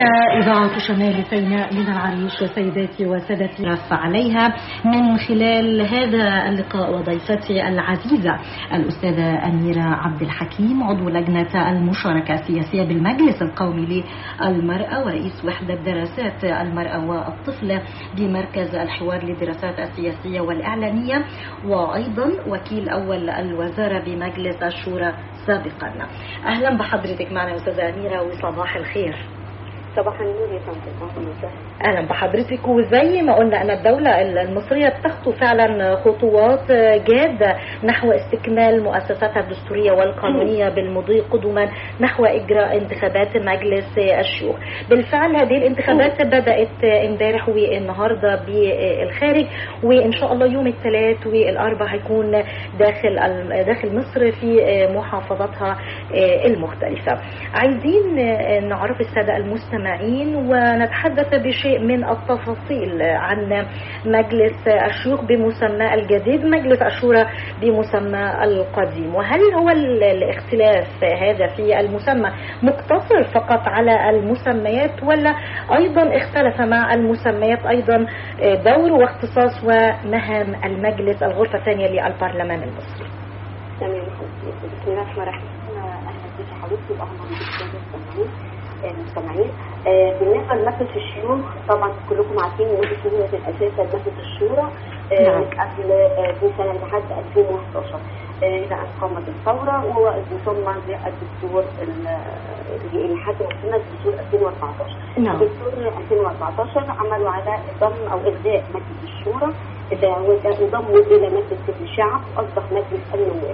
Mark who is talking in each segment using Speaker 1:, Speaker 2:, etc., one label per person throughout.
Speaker 1: إذاعة شمال سيناء من العريش سيداتي وسادتي رف عليها من خلال هذا اللقاء وضيفتي العزيزة الأستاذة أميرة عبد الحكيم عضو لجنة المشاركة السياسية بالمجلس القومي للمرأة ورئيس وحدة دراسات المرأة والطفلة بمركز الحوار للدراسات السياسية والإعلامية وأيضا وكيل أول الوزارة بمجلس الشورى سابقا أهلا بحضرتك معنا أستاذة أميرة وصباح الخير
Speaker 2: صباح النور يا فندم اهلا وسهلا
Speaker 1: اهلا بحضرتك وزي ما قلنا ان الدوله المصريه بتخطو فعلا خطوات جاده نحو استكمال مؤسساتها الدستوريه والقانونيه بالمضي قدما نحو اجراء انتخابات مجلس الشيوخ. بالفعل هذه الانتخابات بدات امبارح والنهارده بالخارج وان شاء الله يوم الثلاث والاربع هيكون داخل داخل مصر في محافظاتها المختلفه. عايزين نعرف الساده المستمعين المستمعين ونتحدث بشيء من التفاصيل عن مجلس الشيوخ بمسمى الجديد مجلس الشورى بمسمى القديم وهل هو الاختلاف هذا في المسمى مقتصر فقط على المسميات ولا أيضا اختلف مع المسميات أيضا دور واختصاص ومهام المجلس الغرفة الثانية للبرلمان المصري
Speaker 2: تمام بسم الله الرحمن الرحيم اهلا بك حضرتك واهلا بك المستمعين آه بالنسبه لمجلس الشيوخ طبعا كلكم عارفين ان مجلس الشيوخ الاساس مجلس الشورى آه نعم. قبل آه في سنه لحد 2011 اذا قامت الثوره ثم جاء الدستور لحد وصلنا الدستور 2014
Speaker 1: نعم.
Speaker 2: الدستور 2014 عملوا على ضم او الغاء مجلس الشورى انضموا الى مجلس الشعب اصبح مجلس النواب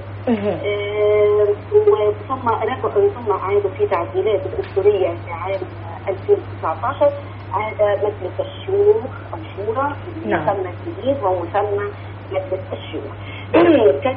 Speaker 2: ثم رجعوا ثم عادوا في تعديلات الدستوريه في عام 2019 عاد مجلس الشيوخ او شورى بمسمى جديد ومسمى مجلس الشيوخ كان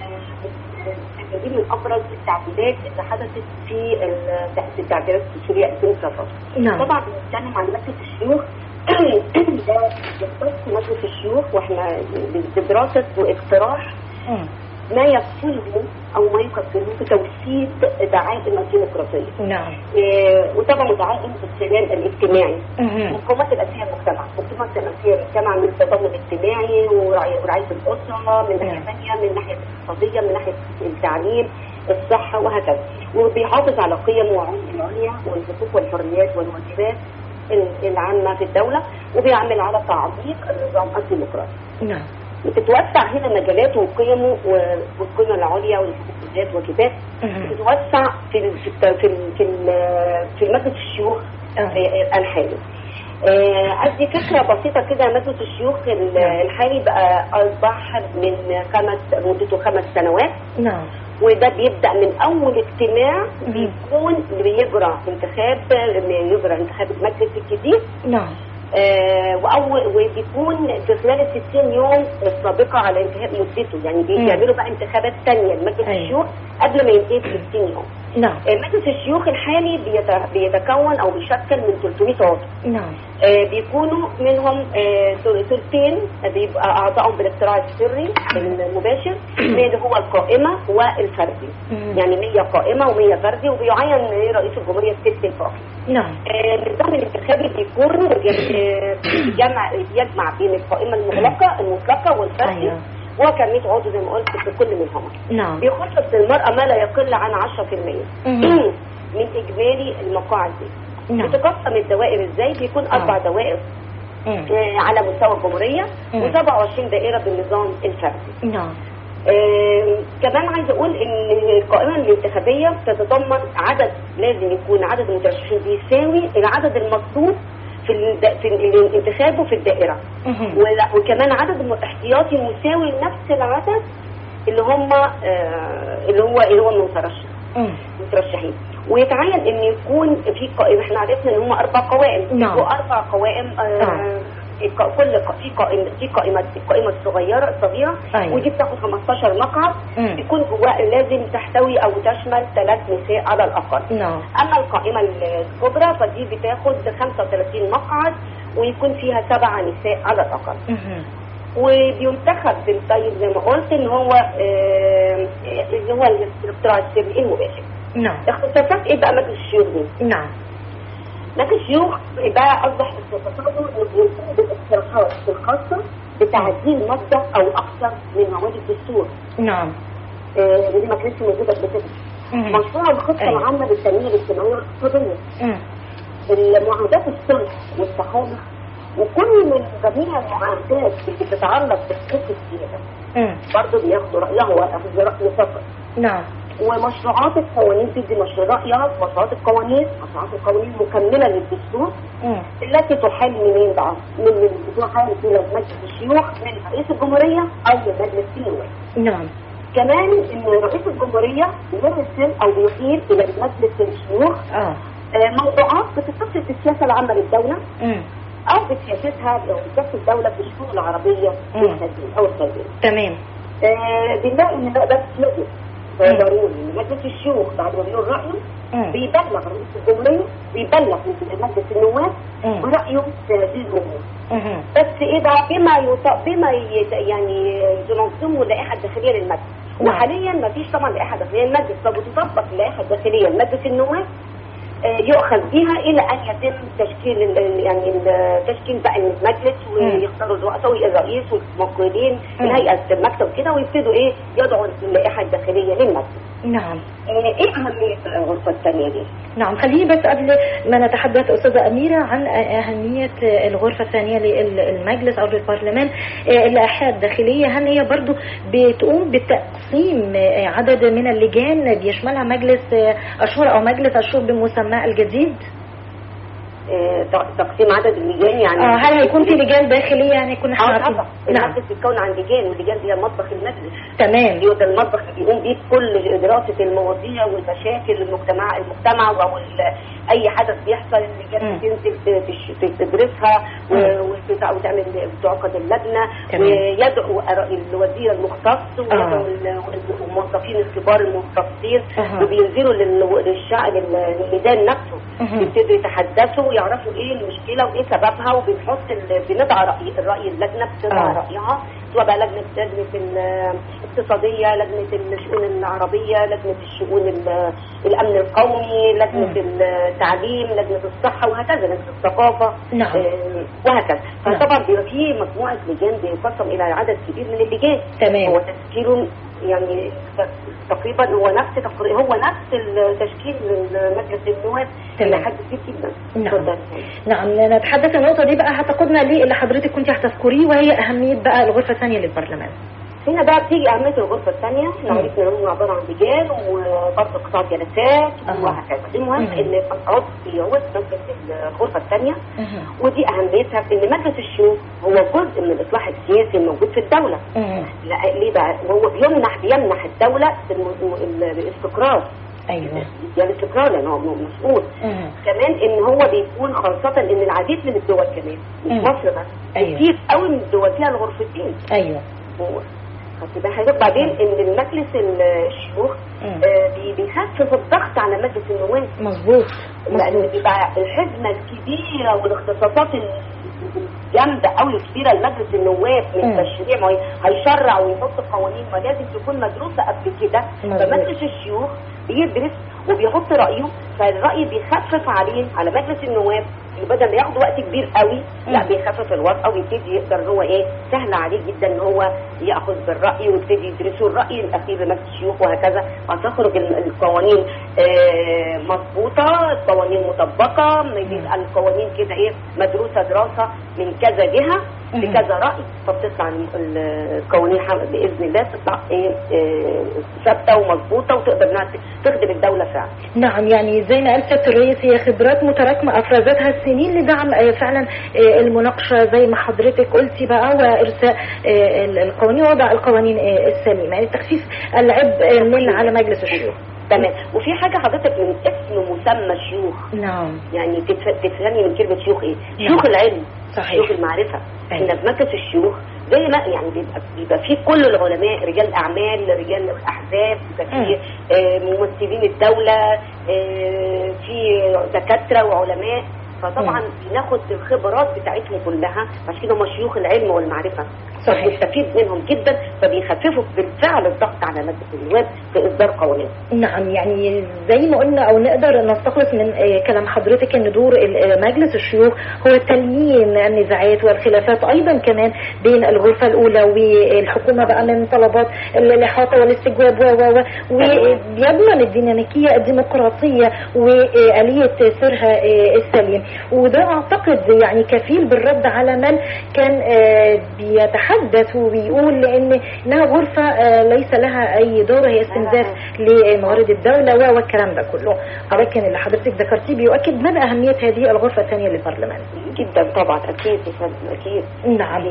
Speaker 2: دي من ابرز التعديلات اللي حدثت في في التعديلات الدستوريه 2019
Speaker 1: نعم.
Speaker 2: طبعا بنتكلم عن مجلس الشيوخ ده يختص مجلس الشيوخ واحنا بدراسه واقتراح ما يفصله او ما يكفله بتوسيد دعائم الديمقراطيه.
Speaker 1: نعم.
Speaker 2: إيه وطبعا دعائم السلام الاجتماعي. المقومات الاساسيه المجتمع، المقومات الاساسيه المجتمع من التضامن الاجتماعي ورعايه الاسره من ناحيه ثانيه من ناحيه الاقتصاديه من ناحيه التعليم الصحه وهكذا. وبيحافظ على قيم وعلوم العليا والحقوق والحريات والواجبات العامه في الدوله وبيعمل على تعميق النظام الديمقراطي.
Speaker 1: نعم.
Speaker 2: بتتوسع هنا مجالاته وقيمه والقيمه العليا والحقوقيات والواجبات بتتوسع في في في في, في مجلس الشيوخ الحالي. ادي فكره بسيطه كده مجلس الشيوخ الحالي بقى اصبح من خمس مدته خمس سنوات
Speaker 1: نعم
Speaker 2: وده بيبدا من اول اجتماع بيكون بيجرى انتخاب يجرى انتخاب المجلس الجديد
Speaker 1: نعم
Speaker 2: آه واول وبيكون في خلال ال 60 يوم السابقه على انتهاء مدته يعني بيعملوا بقى انتخابات ثانيه لمجلس الشيوخ قبل ما ينتهي ب 60 يوم.
Speaker 1: نعم.
Speaker 2: آه مجلس الشيوخ الحالي بيتكون او بيشكل من 300 عضو.
Speaker 1: نعم.
Speaker 2: آه بيكونوا منهم ثلثين بيبقى اعضائهم بالاقتراع السري المباشر اللي هو القائمه والفردي. يعني 100 قائمه و100 فردي وبيعين رئيس الجمهوريه الست الباقي.
Speaker 1: نعم.
Speaker 2: النظام الانتخابي بيكون يجمع يجمع بين القائمه المغلقه المطلقه والفردي
Speaker 1: أيوة.
Speaker 2: وهو كان 100 عضو زي ما قلت في كل منهم
Speaker 1: نعم.
Speaker 2: بيخصص للمراه ما لا يقل عن 10% من اجمالي المقاعد دي
Speaker 1: نعم.
Speaker 2: بتقسم الدوائر ازاي بيكون اربع دوائر
Speaker 1: مم.
Speaker 2: آه على مستوى الجمهوريه
Speaker 1: مم.
Speaker 2: و27 دائره بالنظام الفردي
Speaker 1: نعم.
Speaker 2: آه كمان عايزه اقول ان القائمه الانتخابيه تتضمن عدد لازم يكون عدد المترشحين بيساوي العدد المطلوب في الد... في الانتخاب وفي الدائره
Speaker 1: مهم.
Speaker 2: ولا- وكمان عدد الاحتياطي مساوي لنفس العدد اللي هم آه اللي هو اللي هو المترشح
Speaker 1: مم.
Speaker 2: مترشحين ويتعين ان يكون في قائمه احنا عرفنا ان هم اربع قوائم
Speaker 1: نعم.
Speaker 2: واربع قوائم آه
Speaker 1: نعم.
Speaker 2: الق- كل ق- في قائمه في قائمه القائمه الصغيره الصغيره
Speaker 1: أيوة.
Speaker 2: ودي بتاخد 15 مقعد
Speaker 1: مم.
Speaker 2: يكون جواها لازم تحتوي او تشمل ثلاث نساء على الاقل
Speaker 1: نعم.
Speaker 2: اما القائمه الكبرى فدي بتاخد 35 مقعد ويكون فيها سبع نساء على الاقل
Speaker 1: مهم.
Speaker 2: وبينتخب بالطيب زي ما قلت ان هو آه، اللي هو الاقتراع السري المباشر
Speaker 1: نعم.
Speaker 2: اختصاصات ايه بقى مجلس الشيوخ دي؟
Speaker 1: نعم.
Speaker 2: لكن الشيوخ بقى اصبح التصور انه بيقوم بالاقتراحات الخاصه بتعديل ماده او اكثر من مواد الدستور
Speaker 1: نعم
Speaker 2: آه، ودي ما كانتش موجوده قبل كده
Speaker 1: مم.
Speaker 2: مشروع الخطه
Speaker 1: أيوة.
Speaker 2: العامه للتنميه الاجتماعيه والاقتصاديه
Speaker 1: مم.
Speaker 2: المعاهدات الصلح والتحالف وكل من جميع المعاهدات اللي بتتعلق بحقوق السياده
Speaker 1: مم.
Speaker 2: برضه بياخدوا رايها واخذ راي فقط
Speaker 1: نعم
Speaker 2: ومشروعات القوانين تدي مشروع رايها مشروعات القوانين مشروعات القوانين مكمله للدستور
Speaker 1: مم.
Speaker 2: التي تحل منين بقى؟ من من تحل في مجلس الشيوخ من رئيس الجمهوريه او من مجلس النواب.
Speaker 1: نعم
Speaker 2: كمان ان رئيس الجمهوريه يرسل او بيحيل الى مجلس الشيوخ
Speaker 1: اه
Speaker 2: آه، موضوعات بتتصل بالسياسه العامه للدوله
Speaker 1: مم.
Speaker 2: او بسياستها لو بتدخل الدوله في الشؤون العربيه
Speaker 1: مم.
Speaker 2: والخارجيه او الخارجيه.
Speaker 1: تمام
Speaker 2: آه، بنلاقي ان ده بس يجب
Speaker 1: مم.
Speaker 2: ضروري ان مجلس الشيوخ بعد ما بيقول رايه
Speaker 1: مم.
Speaker 2: بيبلغ رئيس الجمهوريه بيبلغ مجلس النواب
Speaker 1: مم.
Speaker 2: برايه في هذه الامور.
Speaker 1: مم.
Speaker 2: بس ايه بقى بما يط... بما يت... يعني ينظموا اللائحه الداخليه للمجلس
Speaker 1: نعم.
Speaker 2: وحاليا ما فيش طبعا لائحه داخليه للمجلس فبتطبق اللائحه الداخليه لمجلس النواب آه، يؤخذ بها الى ان يتم تشكيل ال- ال- يعني ال- تشكيل بقى المجلس ويختاروا الرؤساء والرئيس والموكلين
Speaker 1: مم.
Speaker 2: من هيئه المكتب كده ويبتدوا ايه يضعوا اللائحه الداخليه للمجلس.
Speaker 1: نعم
Speaker 2: آه، ايه اهميه الغرفه الثانيه دي؟
Speaker 1: نعم خليني بس قبل ما نتحدث أستاذة أميرة عن أهمية الغرفة الثانية للمجلس أو للبرلمان اللائحة الداخلية هل هي برضو بتقوم بتقسيم عدد من اللجان بيشملها مجلس أشهر أو مجلس أشهر بمسماه الجديد؟
Speaker 2: آه، تقسيم عدد اللجان يعني
Speaker 1: آه هل هيكون في لجان داخلية يعني كنا احنا
Speaker 2: اه
Speaker 1: عارفين؟
Speaker 2: طبعا
Speaker 1: نعم
Speaker 2: المجلس بيتكون عن لجان واللجان دي مطبخ المجلس
Speaker 1: تمام
Speaker 2: ده المطبخ اللي بيقوم بيه كل دراسه المواضيع والمشاكل المجتمع المجتمع او ال- اي حدث بيحصل اللجان
Speaker 1: مم.
Speaker 2: بتنزل ت- تش- تدرسها و-
Speaker 1: مم.
Speaker 2: وتتع- وتعمل تعقد اللجنه
Speaker 1: تمام.
Speaker 2: ويدعو الوزير المختص ويدعو
Speaker 1: آه.
Speaker 2: ال- الموظفين الكبار المختصين
Speaker 1: أها.
Speaker 2: وبينزلوا لل- للشعب للميدان نفسه
Speaker 1: مهم.
Speaker 2: يبتدوا يتحدثوا ويعرفوا ايه المشكله وايه سببها وبنحط ال- بنضع راي الراي اللجنه بتضع
Speaker 1: آه.
Speaker 2: رايها سواء بقى لجنه لجنه الاقتصاديه لجنه الشؤون العربيه لجنه الشؤون ال- الامن القومي لجنه
Speaker 1: مم.
Speaker 2: التعليم لجنه الصحه وهكذا لجنه الثقافه
Speaker 1: نعم.
Speaker 2: آه، وهكذا
Speaker 1: نعم.
Speaker 2: فطبعا بيبقى في مجموعه لجان بينقسم الى عدد كبير من اللجان
Speaker 1: تمام.
Speaker 2: هو تشكيله يعني تقريبا هو نفس تقريبا هو نفس التشكيل مجلس النواب
Speaker 1: تمام.
Speaker 2: الى حد كبير جدا
Speaker 1: نعم.
Speaker 2: اتفضل.
Speaker 1: نعم نتحدث النقطة دي بقى هتقودنا ليه اللي حضرتك كنت هتذكريه وهي أهمية بقى الغرفة الثانية للبرلمان
Speaker 2: هنا بقى بتيجي أهمية الغرفة الثانية احنا
Speaker 1: مم.
Speaker 2: عرفنا إن هم عبارة عن رجال وبرضه قطاع جلسات
Speaker 1: أها.
Speaker 2: وهكذا المهم
Speaker 1: مم.
Speaker 2: إن الأفراد بيعود مجلس الغرفة الثانية
Speaker 1: مهم.
Speaker 2: ودي أهميتها في إن مجلس الشيوخ هو جزء من الإصلاح السياسي الموجود في الدولة
Speaker 1: مهم.
Speaker 2: لا ليه بقى؟ هو بيمنح بيمنح الدولة الم- ال- الاستقرار
Speaker 1: أيوه
Speaker 2: يعني الاستقرار لأن هو مسؤول
Speaker 1: مهم.
Speaker 2: كمان ان هو بيكون خاصة ان العديد من الدول كمان مش
Speaker 1: مم.
Speaker 2: مصر بس
Speaker 1: أيوة.
Speaker 2: كتير قوي من الدول فيها الغرفتين
Speaker 1: أيوه
Speaker 2: هو خدت بال حضرتك بعدين ان المجلس الشيوخ
Speaker 1: مم.
Speaker 2: آه، بي- بيخفف الضغط على مجلس النواب
Speaker 1: مظبوط
Speaker 2: لان
Speaker 1: مظبوط
Speaker 2: بيبقى الحزمه الكبيره والاختصاصات ال- الجامده قوي الكبيره لمجلس النواب من
Speaker 1: مم.
Speaker 2: تشريع ما هي- هيشرع ويحط قوانين ما لازم تكون مدروسه قبل كده
Speaker 1: مظبوط.
Speaker 2: فمجلس الشيوخ بيدرس وبيحط رايه فالراي بيخفف عليه على مجلس النواب اللي بدل ما ياخد وقت كبير قوي لا
Speaker 1: مم.
Speaker 2: بيخفف الوضع ويبتدي يقدر هو ايه سهل عليه جدا ان هو ياخذ بالراي ويبتدي يدرسوا الراي الاخير لمجلس الشيوخ وهكذا وهتخرج ال- القوانين آه، مضبوطه القوانين مطبقه بيبقى القوانين كده ايه مدروسه دراسه من كذا جهه
Speaker 1: مم.
Speaker 2: بكذا راي فبتطلع ال- ال- القوانين حم- باذن الله تطلع ايه آه، ثابته ومظبوطه وتقدر انها ت- تخدم الدوله فعلا
Speaker 1: نعم يعني زي ما قال سيادة الرئيس هي خبرات متراكمة أفرزتها السنين لدعم آه، فعلا آه، المناقشة زي ما حضرتك قلتي بقى وإرساء آه، ال- القوانين ووضع القوانين آه، السليمة يعني تخفيف العبء من على مجلس الشيوخ
Speaker 2: تمام وفي حاجه حضرتك من اسم مسمى شيوخ
Speaker 1: نعم
Speaker 2: يعني تتف- تفهمي من كلمه شيوخ ايه؟
Speaker 1: نعم.
Speaker 2: شيوخ العلم
Speaker 1: صحيح.
Speaker 2: شيوخ المعرفه
Speaker 1: أيوة.
Speaker 2: احنا في مركز الشيوخ زي ما يعني بيبقى بيبقى في كل العلماء رجال اعمال رجال احزاب بيبقى في آه، ممثلين الدوله آه، في دكاتره وعلماء فطبعا
Speaker 1: مم.
Speaker 2: بناخد الخبرات بتاعتهم كلها عشان كده هم شيوخ العلم والمعرفه
Speaker 1: صحيح.
Speaker 2: فبنستفيد منهم جدا فبيخففوا بالفعل الضغط على مجلس النواب في اصدار قوانين
Speaker 1: نعم يعني زي ما قلنا او نقدر نستخلص من آه، كلام حضرتك ان دور ال- آه، مجلس الشيوخ هو تليين النزاعات والخلافات ايضا كمان بين الغرفه الاولى والحكومه بقى من طلبات ال- الاحاطه والاستجواب و و و ويضمن الديناميكيه الديمقراطيه واليه سيرها آه، السليم وده اعتقد يعني كفيل بالرد على من كان آه، بيتحدث وبيقول ان انها غرفه آه، ليس لها اي دور هي استنزاف لموارد الدوله و- والكلام ده كله ولكن اللي حضرتك ذكرتيه بيؤكد مدى اهميه هذه الغرفه الثانيه للبرلمان
Speaker 2: جدا طبعا اكيد اكيد
Speaker 1: نعم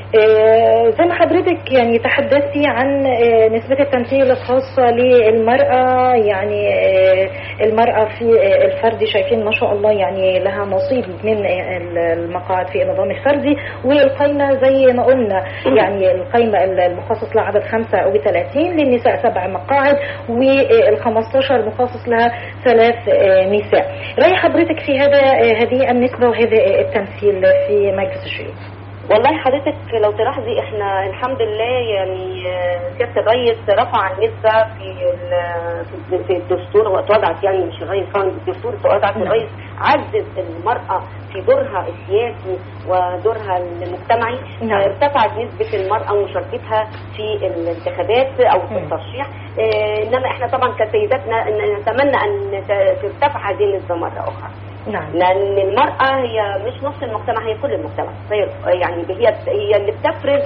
Speaker 1: آه، زي ما حضرتك يعني تحدثتي عن آه، نسبة التمثيل الخاصة للمرأة يعني آه، المرأة في آه، الفردي شايفين ما شاء الله يعني لها نصيب من آه، المقاعد في النظام الفردي والقايمة زي ما قلنا يعني القايمة المخصص لها عدد 35 للنساء سبع مقاعد وال 15 مخصص لها ثلاث آه، نساء رأي حضرتك في هذا آه، هذه النسبة وهذا التمثيل في مجلس الشيوخ
Speaker 2: والله حضرتك لو تلاحظي احنا الحمد لله يعني آه، سياده الرئيس رفع النسبه في ال- في- في الدستور واتوضعت يعني مش الرئيس كان الدستور اتوضعت
Speaker 1: نعم.
Speaker 2: الرئيس عزز المراه في دورها السياسي ودورها المجتمعي
Speaker 1: نعم.
Speaker 2: ارتفعت نسبه المراه ومشاركتها في الانتخابات او في
Speaker 1: مم.
Speaker 2: الترشيح آه، انما احنا طبعا كسيداتنا إن- نتمنى ان ت- ترتفع هذه النسبه مره اخرى
Speaker 1: نعم
Speaker 2: لان المراه هي مش نص المجتمع هي كل المجتمع هي يعني هي هي اللي بتفرز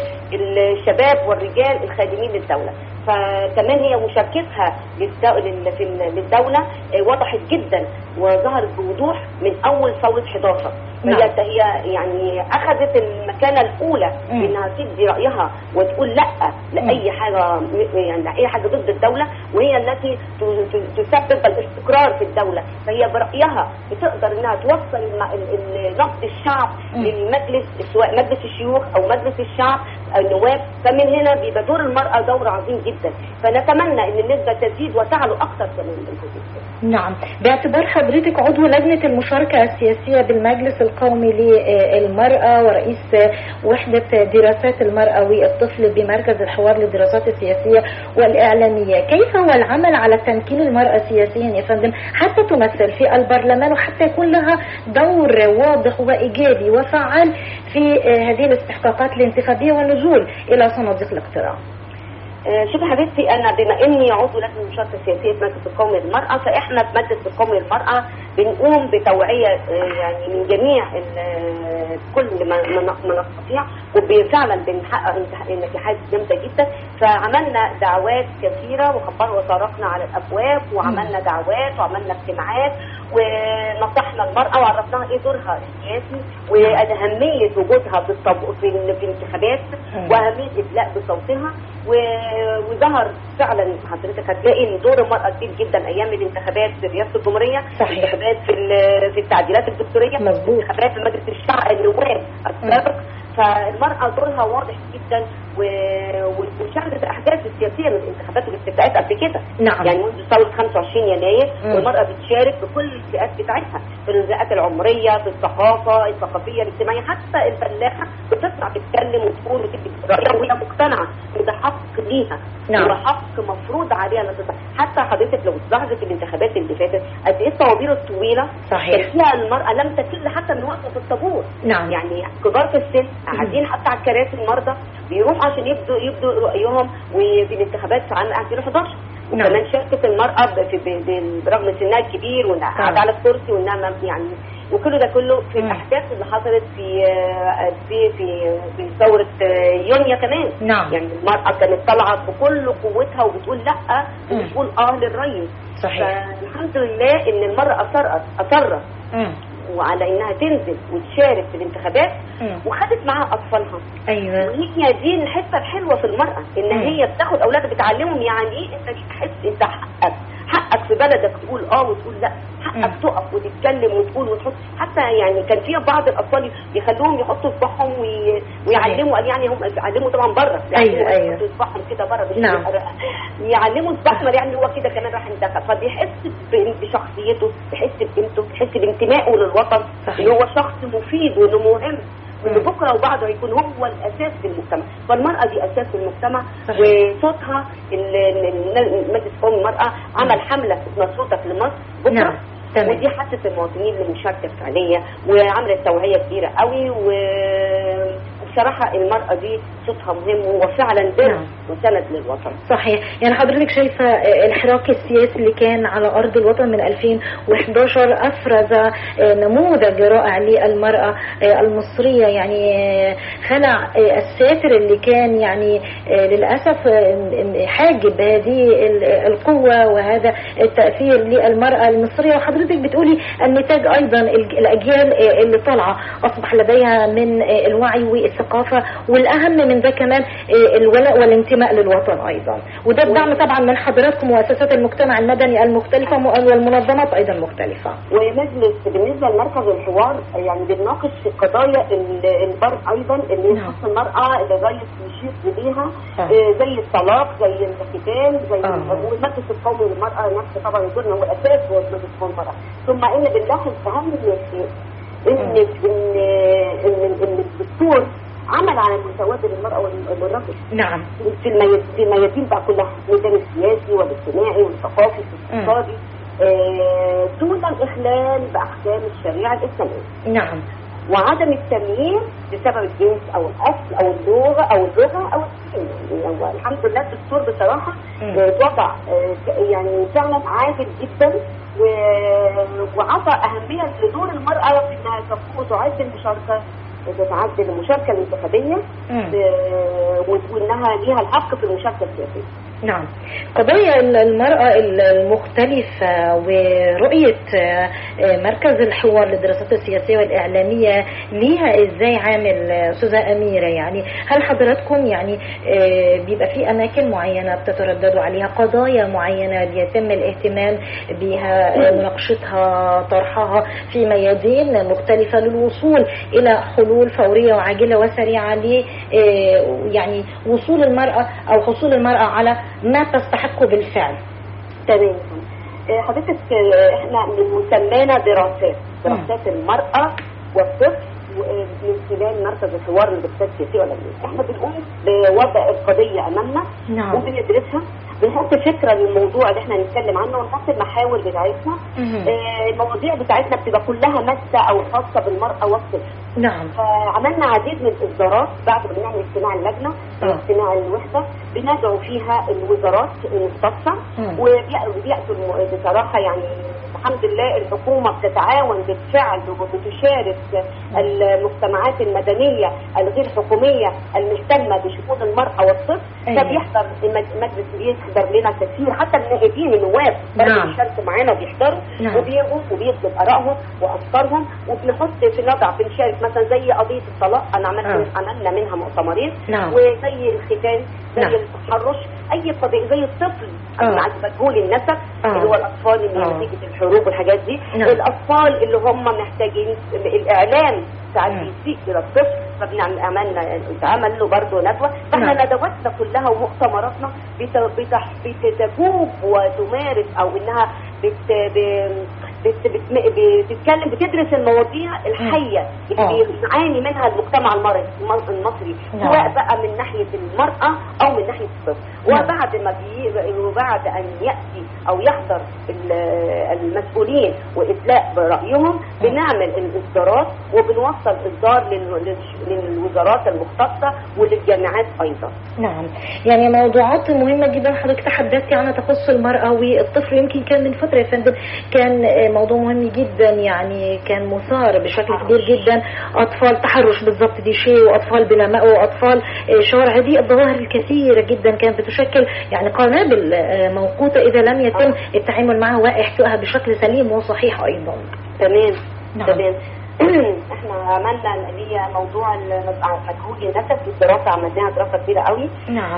Speaker 2: الشباب والرجال الخادمين للدوله فكمان هي مشاركتها للدو- لل- في ال- للدوله آه، وضحت جدا وظهرت بوضوح من اول ثوره 11
Speaker 1: نعم.
Speaker 2: هي هي يعني اخذت المكانه الاولى
Speaker 1: مم.
Speaker 2: انها تدي رايها وتقول لا لاي حاجه يعني لاي حاجه ضد الدوله وهي التي ت- ت- تسبب الاستقرار في الدوله فهي برايها بتقدر انها توصل الم- ال- ال- نبض الشعب
Speaker 1: مم.
Speaker 2: للمجلس سواء مجلس الشيوخ او مجلس الشعب أو النواب فمن هنا بيبقى دور المراه دور عظيم جدا فنتمنى ان النسبه تزيد وتعلو اكثر كمان من كده
Speaker 1: نعم باعتبار حضرتك عضو لجنة المشاركة السياسية بالمجلس القومي للمرأة ورئيس وحدة دراسات المرأة والطفل بمركز الحوار للدراسات السياسية والإعلامية كيف هو العمل على تمكين المرأة سياسيا يا فندم حتى تمثل في البرلمان وحتى يكون لها دور واضح وإيجابي وفعال في هذه الاستحقاقات الانتخابية والنزول إلى صناديق الاقتراع
Speaker 2: آه، شوفي حبيبتي انا بما اني عضو لجنه المشاركه السياسيه في مجلس القومي للمراه فاحنا في مجلس القومي للمراه بنقوم بتوعيه آه، يعني من جميع ال- آه، كل ما ما ن- ما نستطيع وفعلا بنحقق انتح- نجاحات جامده جدا فعملنا دعوات كثيره وخبرنا وطرقنا على الابواب وعملنا دعوات وعملنا اجتماعات ونصحنا المراه وعرفناها ايه دورها السياسي واهميه وجودها في الطب... في, ال- في الانتخابات
Speaker 1: مم.
Speaker 2: واهميه ادلاء بصوتها و- وظهر فعلا حضرتك هتلاقي ان دور المراه كبير جدا ايام الانتخابات في رئاسه الجمهوريه
Speaker 1: صحيح.
Speaker 2: انتخابات في ال- في التعديلات الدستوريه
Speaker 1: مظبوط.
Speaker 2: انتخابات في مجلس الشعب النواب السابق فالمرأة دورها واضح جدا و- و- وشهدت الأحداث السياسية من الانتخابات والاستفتاءات قبل كده
Speaker 1: نعم.
Speaker 2: يعني منذ ثورة 25 يناير
Speaker 1: مم.
Speaker 2: والمرأة بتشارك في كل الفئات بتاعتها في النزاعات العمرية في الثقافة الثقافية الاجتماعية حتى الفلاحة بتطلع تتكلم وتقول وتدي رأيها وهي مقتنعة إن ده حق ليها
Speaker 1: نعم.
Speaker 2: وحق مفروض عليها انها تطلع حتى حضرتك لو تلاحظي في الانتخابات اللي فاتت قد ايه الطوابير الطويله
Speaker 1: صحيح.
Speaker 2: كان فيها المرأة لم تكل حتى من وقفة في الطابور
Speaker 1: نعم.
Speaker 2: يعني كبار في السن قاعدين حتى على الكراسي المرضى بيروحوا عشان يبدوا يبدوا رأيهم وفي الانتخابات في عام 2011
Speaker 1: نعم.
Speaker 2: وكمان شاركت المرأة ب- في ب- ب- برغم سنها الكبير وانها
Speaker 1: نعم.
Speaker 2: قاعدة على الكرسي وانها ما- يعني وكل ده كله في
Speaker 1: مم.
Speaker 2: الاحداث اللي حصلت في آه، في في في ثوره آه، يونيو كمان
Speaker 1: نعم.
Speaker 2: يعني المراه كانت طالعه بكل قوتها وبتقول لا
Speaker 1: مم.
Speaker 2: وبتقول اه للرئيس
Speaker 1: صحيح.
Speaker 2: فالحمد لله ان المراه اصرت اصرت
Speaker 1: مم.
Speaker 2: وعلى انها تنزل وتشارك في الانتخابات
Speaker 1: مم.
Speaker 2: وخدت معاها اطفالها
Speaker 1: أيوة
Speaker 2: وهي دي الحته الحلوه في المراه ان
Speaker 1: مم.
Speaker 2: هي بتاخد اولادها بتعلمهم يعني ايه انت تحس انت حقك حقك في بلدك تقول اه وتقول لا حقك
Speaker 1: مم.
Speaker 2: تقف وتتكلم وتقول وتحط حتى يعني كان في بعض الاطفال بيخلوهم يحطوا صباعهم وي... ويعلموا قال يعني هم يعلموا طبعا بره
Speaker 1: أيوة، أيوة.
Speaker 2: يحطوا صباعهم كده بره مش
Speaker 1: نعم.
Speaker 2: يعلموا صباعهم يعني هو كده كمان راح ينتخب فبيحس ب- بشخصيته بيحس بقيمته بيحس بانتمائه للوطن
Speaker 1: صحيح.
Speaker 2: ان هو شخص مفيد وانه مهم وان
Speaker 1: مم.
Speaker 2: بكره وبعده هيكون هو الاساس في المجتمع فالمراه دي اساس في المجتمع
Speaker 1: صحيح.
Speaker 2: وصوتها ال- ال- ال- مجلس قومي المراه عمل حمله اسمها صوتك لمصر بكره
Speaker 1: نعم. تمام.
Speaker 2: ودي حثت المواطنين للمشاركه الفعليه وعملت توعيه كبيره قوي و وبصراحه المراه دي صوتها مهم وهو فعلا درس
Speaker 1: نعم.
Speaker 2: وسند للوطن
Speaker 1: صحيح يعني حضرتك شايفة آه، الحراك السياسي اللي كان على أرض الوطن من 2011 أفرز آه، نموذج رائع للمرأة آه، المصرية يعني آه، خلع آه، الساتر اللي كان يعني آه، للأسف آه، حاجب هذه ال- القوة وهذا التأثير للمرأة المصرية وحضرتك بتقولي النتاج أيضا الج- الأجيال آه، اللي طالعة أصبح لديها من آه، الوعي والثقافة والأهم من ده كمان آه، الولاء والانتماء للوطن أيضا وده بدعم طبعا من حضراتكم مؤسسات المجتمع المدني المختلفة م- والمنظمات أيضا مختلفة
Speaker 2: ومجلس بالنسبه لمركز الحوار يعني بنناقش في قضايا ال- البر ايضا اللي
Speaker 1: نعم.
Speaker 2: يخص المراه اللي الرئيس يشير اليها
Speaker 1: آه.
Speaker 2: آه، زي الطلاق زي الختان زي
Speaker 1: آه.
Speaker 2: والمجلس القومي للمراه نفسه طبعا يقول هو الاساس هو مجلس القومي للمراه ثم ان بنلاحظ اهم شيء ان
Speaker 1: مم.
Speaker 2: ان ان ان الدستور عمل على المساواه بين المراه وال- والرجل
Speaker 1: نعم
Speaker 2: في الميادين في الميادين بقى كلها الميدان السياسي والاجتماعي والثقافي والاقتصادي آه، دون الاخلال باحكام الشريعه الاسلاميه
Speaker 1: نعم
Speaker 2: وعدم التمييز بسبب الجنس او الاصل او اللغه او اللغه او الدين يعني هو الحمد لله الدستور بصراحه
Speaker 1: مم.
Speaker 2: آه، وضع آه، يعني فعلا عادل جدا و- وعطى اهميه لدور المراه في انها تكون تعد المشاركه تعد المشاركه الانتخابيه
Speaker 1: مم.
Speaker 2: آه، وانها ليها الحق في المشاركه السياسيه
Speaker 1: نعم قضايا المرأة المختلفة ورؤية آه، آه، مركز الحوار للدراسات السياسية والإعلامية ليها إزاي عامل آه، أستاذة أميرة يعني هل حضراتكم يعني آه، بيبقى في أماكن معينة بتترددوا عليها قضايا معينة بيتم الاهتمام بها آه، مناقشتها طرحها في ميادين مختلفة للوصول إلى حلول فورية وعاجلة وسريعة ل آه، يعني وصول المرأة أو حصول المرأة على ما تستحقه بالفعل
Speaker 2: تمام آه، حضرتك آه، احنا من مسمانا دراسات دراسات المرأة والطفل و- من خلال مركز الحوار للدراسات السياسية والعلمية احنا بنقوم بوضع القضية امامنا
Speaker 1: نعم.
Speaker 2: وبندرسها بنحط فكرة للموضوع اللي احنا هنتكلم عنه ونحط المحاور بتاعتنا
Speaker 1: مهم.
Speaker 2: آه، المواضيع بتاعتنا بتبقى كلها ماسة او خاصة بالمرأة والطفل
Speaker 1: نعم
Speaker 2: فعملنا عديد من الاصدارات بعد ما بنعمل اجتماع اللجنه
Speaker 1: آه.
Speaker 2: واجتماع الوحده بندعو فيها الوزارات المختصه
Speaker 1: مم.
Speaker 2: وبيأ- وبيأتوا الم- بصراحه يعني الحمد لله الحكومه بتتعاون بالفعل وبتشارك المجتمعات المدنيه الغير حكوميه المهتمه بشؤون المراه والطفل
Speaker 1: أيوة.
Speaker 2: فبيحضر المج- المجلس بيحضر لنا كثير حتى النائبين النواب برضه
Speaker 1: نعم.
Speaker 2: بيشاركوا معانا وبيحضروا
Speaker 1: نعم.
Speaker 2: وبيجوا وبيكتب ارائهم وافكارهم وبنحط في نضع بنشارك مثلا زي قضيه الطلاق انا عملت
Speaker 1: آه.
Speaker 2: عملنا منها مؤتمرين
Speaker 1: نعم.
Speaker 2: وزي الختان زي
Speaker 1: نعم.
Speaker 2: التحرش اي قضيه زي الطفل
Speaker 1: آه.
Speaker 2: مع مجهول النسب
Speaker 1: آه.
Speaker 2: اللي هو الاطفال اللي
Speaker 1: آه.
Speaker 2: نتيجه الحروب والحاجات دي
Speaker 1: نعم.
Speaker 2: الاطفال اللي هم محتاجين الاعلام ساعات
Speaker 1: مم.
Speaker 2: بيسيء الى الطفل فبنعمل عملنا اتعمل له برضه ندوه فاحنا
Speaker 1: نعم.
Speaker 2: ندواتنا كلها ومؤتمراتنا بت- بتح- بتجوب وتمارس او انها بت ب- بت بت بتتكلم بتدرس المواضيع الحيه
Speaker 1: آه.
Speaker 2: اللي بيعاني منها المجتمع المر- الم- المصري
Speaker 1: نعم.
Speaker 2: سواء بقى من ناحيه المراه او من ناحيه الطفل
Speaker 1: نعم.
Speaker 2: وبعد ما بي وبعد ان ياتي او يحضر ال- المسؤولين وادلاء برايهم بنعمل الاصدارات وبنوصل اصدار لل- للش- للوزارات المختصه وللجامعات ايضا
Speaker 1: نعم يعني موضوعات مهمة جدا حضرتك تحدثتي عنها تخص المرأة والطفل يمكن كان من فترة يا فندم كان آه، موضوع مهم جدا يعني كان مثار بشكل كبير جدا أطفال تحرش بالضبط دي شيء وأطفال بلا مأوى وأطفال آه، شوارع هذه الظواهر الكثيرة جدا كانت بتشكل يعني قنابل آه، موقوتة إذا لم يتم التعامل معها وإحسائها بشكل سليم وصحيح أيضا
Speaker 2: تمام
Speaker 1: نعم.
Speaker 2: تمام احنا عملنا اللي هي موضوع ال- مجهول النسب في الدراسه عملناها دراسه كبيره قوي
Speaker 1: نعم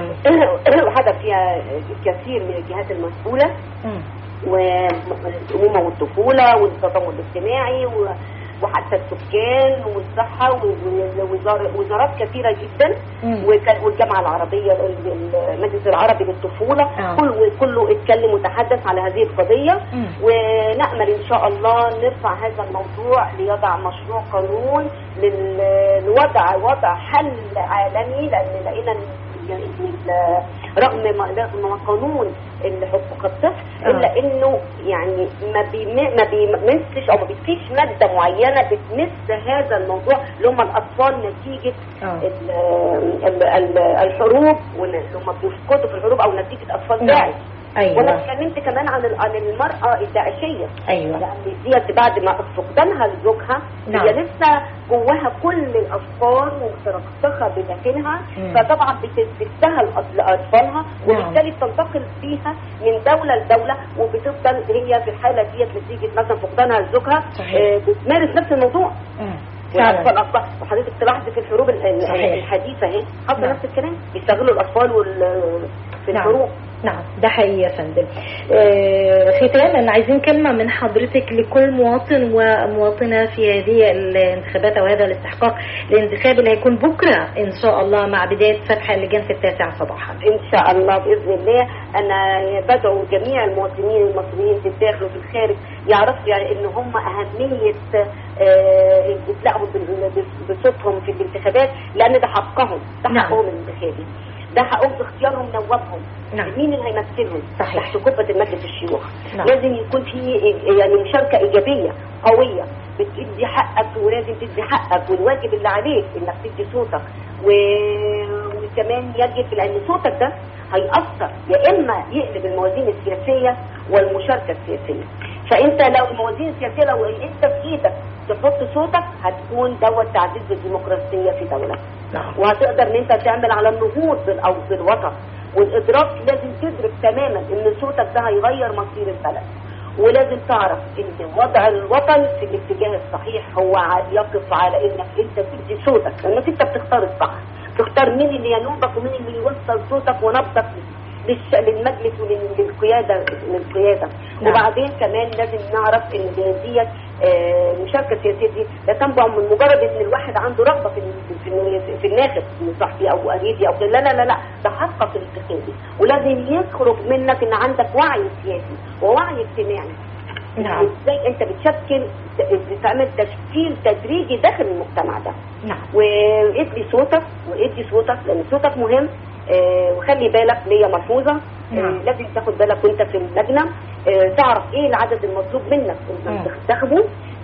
Speaker 2: وحدث فيها كثير من الجهات المسؤوله
Speaker 1: مم.
Speaker 2: والأمومة والطفولة والتضامن الاجتماعي و- وحتى السكان والصحه ووزار- وزارات كثيره جدا
Speaker 1: مم.
Speaker 2: وكان- والجامعه العربيه ال- ال- المجلس العربي للطفوله
Speaker 1: آه.
Speaker 2: كل كله اتكلم وتحدث على هذه القضيه
Speaker 1: مم.
Speaker 2: ونأمل إن شاء الله نرفع هذا الموضوع ليضع مشروع قانون لل- لوضع وضع حل عالمي لأن لقينا إن- يعني ال- رغم ما رغم ما قانون حقوق الطفل
Speaker 1: آه.
Speaker 2: الا انه يعني ما بيم- ما بيمسش او ما بيفيش ماده معينه بتمس هذا الموضوع اللي هم الاطفال نتيجه
Speaker 1: آه.
Speaker 2: ال- ال- ال- الحروب واللي هم بيفقدوا في الحروب او نتيجه اطفال
Speaker 1: نعم.
Speaker 2: داعش وانا
Speaker 1: ايوه
Speaker 2: اتكلمت كمان عن ال- عن المراه الداعشيه
Speaker 1: ايوه
Speaker 2: يعني ديت بعد ما فقدانها لزوجها
Speaker 1: نعم.
Speaker 2: هي لسه جواها كل الافكار ومترسخه بداخلها
Speaker 1: مم.
Speaker 2: فطبعا بتديها لاطفالها وبالتالي بتنتقل فيها من دوله لدوله وبتفضل هي في الحاله ديت نتيجه مثلا فقدانها لزوجها
Speaker 1: صحيح.
Speaker 2: آه، بتمارس نفس الموضوع
Speaker 1: مم.
Speaker 2: والاطفال
Speaker 1: فعلا
Speaker 2: اصبح وحضرتك تلاحظي في الحروب ال- ال-
Speaker 1: صحيح.
Speaker 2: الحديثه اهي حصل
Speaker 1: نعم.
Speaker 2: نفس الكلام بيستغلوا الاطفال وال في
Speaker 1: نعم.
Speaker 2: الحروب
Speaker 1: نعم ده حقيقي يا فندم آه، ختاما عايزين كلمة من حضرتك لكل مواطن ومواطنة في هذه الانتخابات أو هذا الاستحقاق الانتخابي اللي هيكون بكرة إن شاء الله مع بداية فتح اللجان في التاسع صباحا
Speaker 2: ان شاء الله باذن الله انا بدعو جميع المواطنين المصريين في الداخل وفي الخارج يعرفوا يعني ان هم اهميه آه، ادلائهم بال- بصوتهم في الانتخابات لان ده حقهم ده
Speaker 1: نعم.
Speaker 2: حقهم الانتخابي ده حقهم في اختيارهم نوابهم
Speaker 1: نعم.
Speaker 2: مين اللي هيمثلهم
Speaker 1: صحيح.
Speaker 2: تحت قبه المجلس الشيوخ
Speaker 1: نعم.
Speaker 2: لازم يكون في يعني مشاركه ايجابيه قويه بتدي حقك ولازم تدي حقك والواجب اللي عليك انك تدي صوتك و... وكمان يجب لان صوتك ده هيأثر يا اما يقلب الموازين السياسيه والمشاركه السياسيه فانت لو الموازين السياسيه لو انت في ايدك تحط صوتك هتكون دوت تعزيز الديمقراطيه في دوله
Speaker 1: نعم
Speaker 2: وهتقدر ان انت تعمل على النهوض بال- او بالوطن والادراك لازم تدرك تماما ان صوتك ده هيغير مصير البلد ولازم تعرف ان وضع الوطن في الاتجاه الصحيح هو ع- يقف على انك انت تدي صوتك لانك انت بتختار الصح تختار مين اللي ينوبك ومين اللي يوصل صوتك ونبضك للش- للمجلس وللقياده للقياده
Speaker 1: نعم.
Speaker 2: وبعدين كمان لازم نعرف ان ديت آه، المشاركه السياسيه دي لا تنبع من مجرد ان الواحد عنده رغبه في في, في, في الناخب من صاحبي او قريبي او كده. لا لا لا لا ده حقك الانتخابي ولازم يخرج منك ان عندك وعي سياسي ووعي اجتماعي
Speaker 1: نعم.
Speaker 2: ازاي انت بتشكل بتعمل تشكيل تدريجي داخل المجتمع ده
Speaker 1: نعم
Speaker 2: وادي صوتك وادي صوتك لان صوتك مهم آه، وخلي بالك ليا ملحوظه آه،
Speaker 1: نعم.
Speaker 2: لازم تاخد بالك وانت في اللجنه آه، تعرف ايه العدد المطلوب منك
Speaker 1: مم.
Speaker 2: انك تنتخبه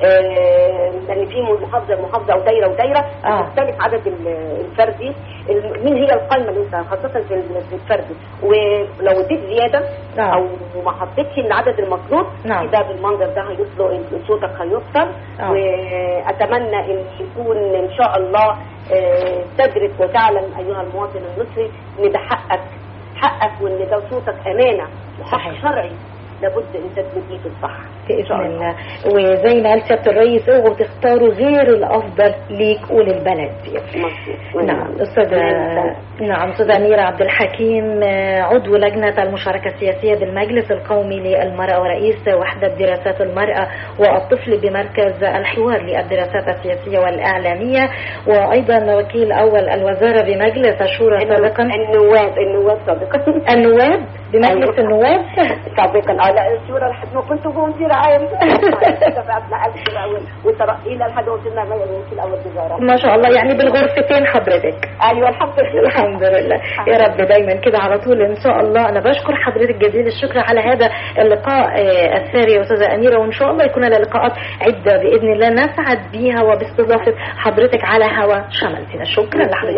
Speaker 2: آه، لان في من محافظه لمحافظه او دايره ودايره
Speaker 1: آه.
Speaker 2: بتختلف عدد ال- الفردي ال- مين هي القائمه اللي انت خاصه في ال- في الفردي ولو اديت زياده
Speaker 1: آه.
Speaker 2: او ما حطيتش العدد المطلوب
Speaker 1: نعم.
Speaker 2: ده بالمنظر ده هيطلق صوتك هيكسر
Speaker 1: آه.
Speaker 2: واتمنى ان يكون ان شاء الله آه، تدرك وتعلم ايها المواطن المصري ان ده حقك حقك وان ده صوتك امانه وحق
Speaker 1: صحيح.
Speaker 2: شرعي لابد انت تديه في الصح
Speaker 1: بإذن الله وزي ما قال سيادة الرئيس اوعوا تختاروا غير الأفضل ليك وللبلد
Speaker 2: مظبوط
Speaker 1: نعم أستاذة نعم أستاذة أميرة عبد الحكيم آه، عضو لجنة المشاركة السياسية بالمجلس القومي للمرأة ورئيس وحدة دراسات المرأة والطفل بمركز الحوار للدراسات السياسية والإعلامية وأيضا وكيل أول الوزارة بمجلس الشورى سابقا
Speaker 2: النواب النواب سابقا
Speaker 1: النواب بمجلس
Speaker 2: أيوة.
Speaker 1: النواب
Speaker 2: سابقا اه لا الشورى لحد ما كنت وزير عام تبعتنا ألف كده أول وترقينا لحد ما وصلنا وكيل أول وزارة
Speaker 1: ما شاء الله يعني بالغرفتين حضرتك
Speaker 2: أيوة الحمد لله
Speaker 1: الحمد لله يا رب دايما كده على طول ان شاء الله انا بشكر حضرتك جزيل الشكر على هذا اللقاء آه، الثري يا استاذه اميره وان شاء الله يكون لنا لقاءات عده باذن الله نسعد بيها وباستضافه حضرتك على هوا شملتنا شكرا لحضرتك